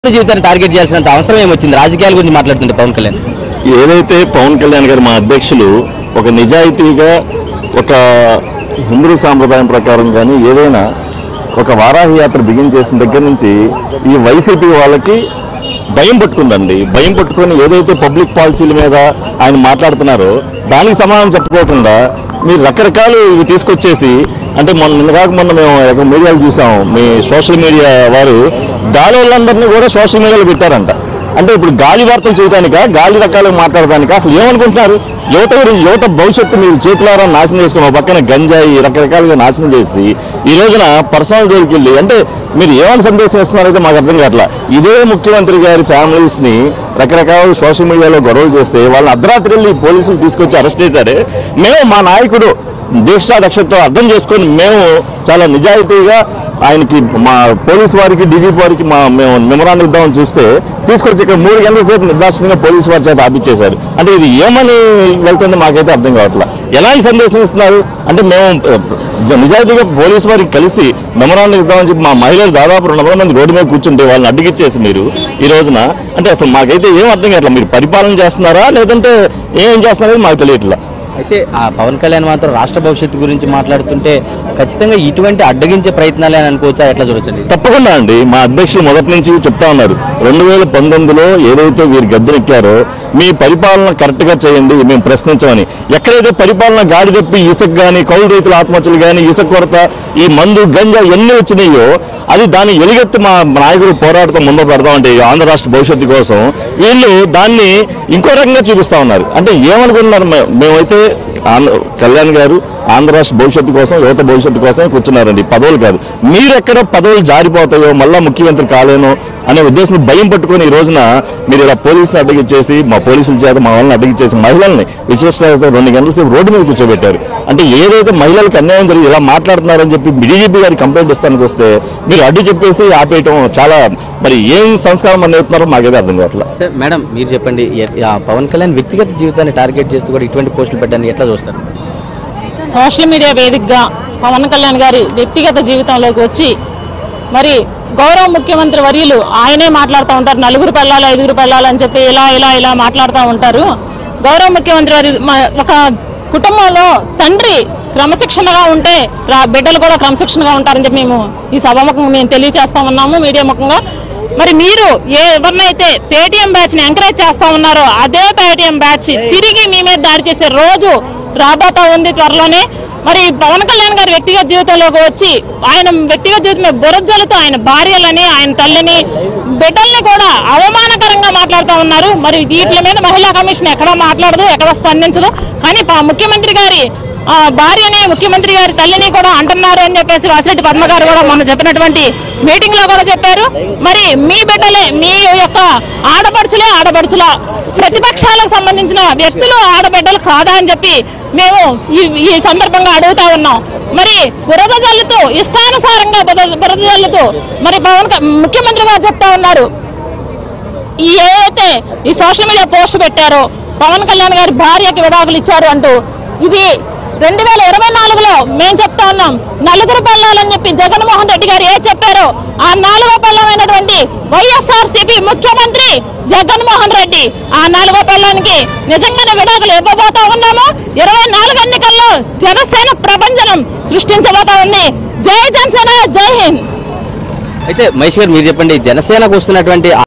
జీవితాన్ని టార్గెట్ చేయాల్సినంత అవసరం ఏమొచ్చింది రాజకీయాల గురించి మాట్లాడుతుంటే పవన్ కళ్యాణ్ ఏదైతే పవన్ కళ్యాణ్ గారు మా అధ్యక్షులు ఒక నిజాయితీగా ఒక హిందూ సాంప్రదాయం ప్రకారం కానీ ఏదైనా ఒక వారాహి యాత్ర బిగిన్ చేసిన దగ్గర నుంచి ఈ వైసీపీ వాళ్ళకి భయం పట్టుకుందండి భయం పట్టుకొని ఏదైతే పబ్లిక్ పాలసీల మీద ఆయన మాట్లాడుతున్నారో దానికి సమాధానం చెప్పుకోకుండా మీరు రకరకాలు ఇవి తీసుకొచ్చేసి అంటే మొన్న నిన్న కాక మొన్న మేము ఒక మీడియాలో చూసాం మీ సోషల్ మీడియా వారు గాలి వాళ్ళందరినీ కూడా సోషల్ మీడియాలో పెట్టారంట అంటే ఇప్పుడు గాలి వార్తలు చేయడానిక గాలి రకాలు మాట్లాడడానిక అసలు ఏమనుకుంటున్నారు యువత గురించి యువత భవిష్యత్తు మీరు చేతులారా నాశనం చేసుకుని ఒక పక్కన గంజాయి రకరకాలుగా నాశనం చేసి ఈ రోజున పర్సనల్ జోలికి వెళ్ళి అంటే మీరు ఏమని సందేశం ఇస్తున్నారైతే మాకు అర్థం కావట్లా ఇదే ముఖ్యమంత్రి గారి ఫ్యామిలీస్ ని రకరకాల సోషల్ మీడియాలో గొడవలు చేస్తే వాళ్ళని అర్ధరాత్రి వెళ్ళి పోలీసులు తీసుకొచ్చి అరెస్ట్ చేశారే మేము మా నాయకుడు దీక్షా దక్షతతో అర్థం చేసుకొని మేము చాలా నిజాయితీగా ఆయనకి మా పోలీసు వారికి డీజీపీ వారికి మా మేము మెమరాండం ఇద్దామని చూస్తే తీసుకొచ్చి ఇక్కడ మూడు గంటల సేపు నిర్దాక్షిణంగా పోలీసు వారి చేత ఆపించేశారు అంటే ఇది ఏమని వెళ్తుందో మాకైతే అర్థం కావట్లా ఎలాంటి సందేశం ఇస్తున్నారు అంటే మేము ఆ, నిజాయితీగా పోలీసు వారికి కలిసి మెమరాండం ఇద్దామని చెప్పి మా మహిళలు దాదాపు రెండు వందల మంది రోడ్డు మీద కూర్చుంటే వాళ్ళని అడ్డుగిచ్చేసి మీరు ఈ రోజున అంటే అసలు మాకైతే ఏం అర్థం కావట్లా మీరు పరిపాలన చేస్తున్నారా లేదంటే ఏం చేస్తున్నారో మాకు తెలియట్లా అయితే ఆ పవన్ కళ్యాణ్ మాత్రం రాష్ట్ర భవిష్యత్తు గురించి మాట్లాడుతుంటే ఖచ్చితంగా ఇటువంటి అడ్డగించే ప్రయత్నాలే అని అనుకోవచ్చా ఎట్లా చూడొచ్చండి తప్పకుండా అండి మా అధ్యక్షులు మొదటి నుంచి చెప్తా ఉన్నారు రెండు వేల పంతొమ్మిదిలో ఏదైతే వీరు గద్దెనెక్కారో మీ పరిపాలన కరెక్ట్ గా చేయండి మేము ప్రశ్నించమని ఎక్కడైతే పరిపాలన గాడి తప్పి ఇసుక కానీ కౌలు రైతుల ఆత్మహత్యలు కానీ ఇసుక కొరత ఈ మందు గంజా ఎన్ని వచ్చినాయో అది దాన్ని ఎలుగెత్తి మా నాయకుడు పోరాటతో ముందు పెడతామంటే ఈ ఆంధ్ర రాష్ట్ర భవిష్యత్తు కోసం వీళ్ళు దాన్ని ఇంకో రకంగా చూపిస్తా ఉన్నారు అంటే ఏమనుకుంటున్నారు మే- మేమైతే ఆంధ్ర కళ్యాణ్ గారు ఆంధ్ర రాష్ట్ర భవిష్యత్తు కోసం యువత భవిష్యత్తు కోసమే కూర్చున్నారండి పదవులు కాదు మీరెక్కడ పదవులు జారిపోతాయో మళ్ళా ముఖ్యమంత్రి కాలేను అనే ఉద్దేశం భయం పట్టుకొని ఈ రోజున మీరు ఇలా పోలీసులు అడ్డగిచ్చేసి మా పోలీసుల చేత మా వాళ్ళని అడ్డగిచ్చేసి మహిళల్ని విశేషత రెండు గంటల సేపు రోడ్డు మీద కూర్చోబెట్టారు అంటే ఏదైతే మహిళలకు అన్యాయం జరిగి ఇలా మాట్లాడుతున్నారని చెప్పి బీజేపీ గారికి కంప్లైంట్ ఇస్తానికి వస్తే మీరు అడ్డు చెప్పేసి ఆపేయటం చాలా మరి ఏం సంస్కారం అని చెప్తున్నారో మాకైతే అర్థం కావట్లేదు అంటే మేడం మీరు చెప్పండి ఎ- ఆ పవన్ కళ్యాణ్ వ్యక్తిగత జీవితాన్ని టార్గెట్ చేస్తూ కూడా ఇటువంటి పోస్టులు పెట్టడానికి ఎట్లా చూస్తారు సోషల్ మీడియా వేదికగా పవన్ కళ్యాణ్ గారి వ్యక్తిగత జీవితంలోకి వచ్చి మరి గౌరవ ముఖ్యమంత్రి వర్యులు ఆయనే మాట్లాడుతూ ఉంటారు నలుగురు పెళ్ళాలి ఐదుగురు పెళ్ళాలి అని చెప్పి ఇలా ఇలా ఇలా మాట్లాడుతూ ఉంటారు గౌరవ ముఖ్యమంత్రి వారి మ- ఒక కుటుంబంలో తండ్రి క్రమశిక్షణగా ఉంటే రా- బిడ్డలు కూడా క్రమశిక్షణగా ఉంటారని చెప్పి మేము ఈ సభాముఖంగా మేము తెలియజేస్తా ఉన్నాము మీడియా ముఖంగా మరి మీరు ఏ ఎవరినైతే పేటిఎం బ్యాచ్ ని ఎంకరేజ్ చేస్తా ఉన్నారో అదే పేటిఎం బ్యాచ్ తిరిగి మీ మీద దాడి చేసే రోజు రాబోతా ఉంది త్వరలోనే మరి పవన్ కళ్యాణ్ గారి వ్యక్తిగత జీవితంలోకి వచ్చి ఆయన వ్యక్తిగత జీవితం బురజలతో ఆయన భార్యలని ఆయన తల్లిని బిడ్డల్ని కూడా అవమానకరంగా మాట్లాడుతూ ఉన్నారు మరి వీటి మీద మహిళా కమిషన్ ఎక్కడా మాట్లాడదు ఎక్కడా స్పందించదు కానీ ప- ముఖ్యమంత్రి గారి ఆ, భార్యని ముఖ్యమంత్రి గారి తల్లిని కూడా అంటున్నారు అని చెప్పేసి వాసిరెడ్డి పద్మ గారు కూడా మొన్న చెప్పినటువంటి మీటింగ్ లో కూడా చెప్పారు మరి మీ బిడ్డలే మీ యొక్క ఆడపడుచులే ఆడపడుచుల ప్రతిపక్షాలకు సంబంధించిన వ్యక్తులు ఆడబిడ్డలు కాదా అని చెప్పి మేము ఈ ఈ సందర్భంగా అడుగుతా ఉన్నాం మరి బురద జల్లుతూ ఇష్టానుసారంగా బురద బురద జల్లుతూ మరి పవన్ క- ముఖ్యమంత్రి గారు చెప్తా ఉన్నారు ఈ ఏదైతే ఈ సోషల్ మీడియా పోస్ట్ పెట్టారో పవన్ కళ్యాణ్ గారి భార్యకి విడాకులు ఇచ్చారు అంటూ ఇది రెండు వేల ఇరవై నాలుగులో మేము చెప్తా ఉన్నాం నలుగురు పిల్లలని చెప్పి జగన్మోహన్ రెడ్డి గారు ఏ చెప్పారో ఆ నాలుగో పిల్లమైనటువంటి వైఎస్ఆర్ సిపి ముఖ్యమంత్రి జగన్మోహన్ రెడ్డి ఆ నాలుగో పిల్లానికి నిజంగానే విడాకులు ఇవ్వబోతా ఉన్నాము ఇరవై నాలుగు ఎన్నికల్లో జనసేన ప్రపంచనం సృష్టించబోతా ఉంది జై జనసేన జై హింద్ అయితే మహేష్ గారు మీరు చెప్పండి జనసేనకు వస్తున్నటువంటి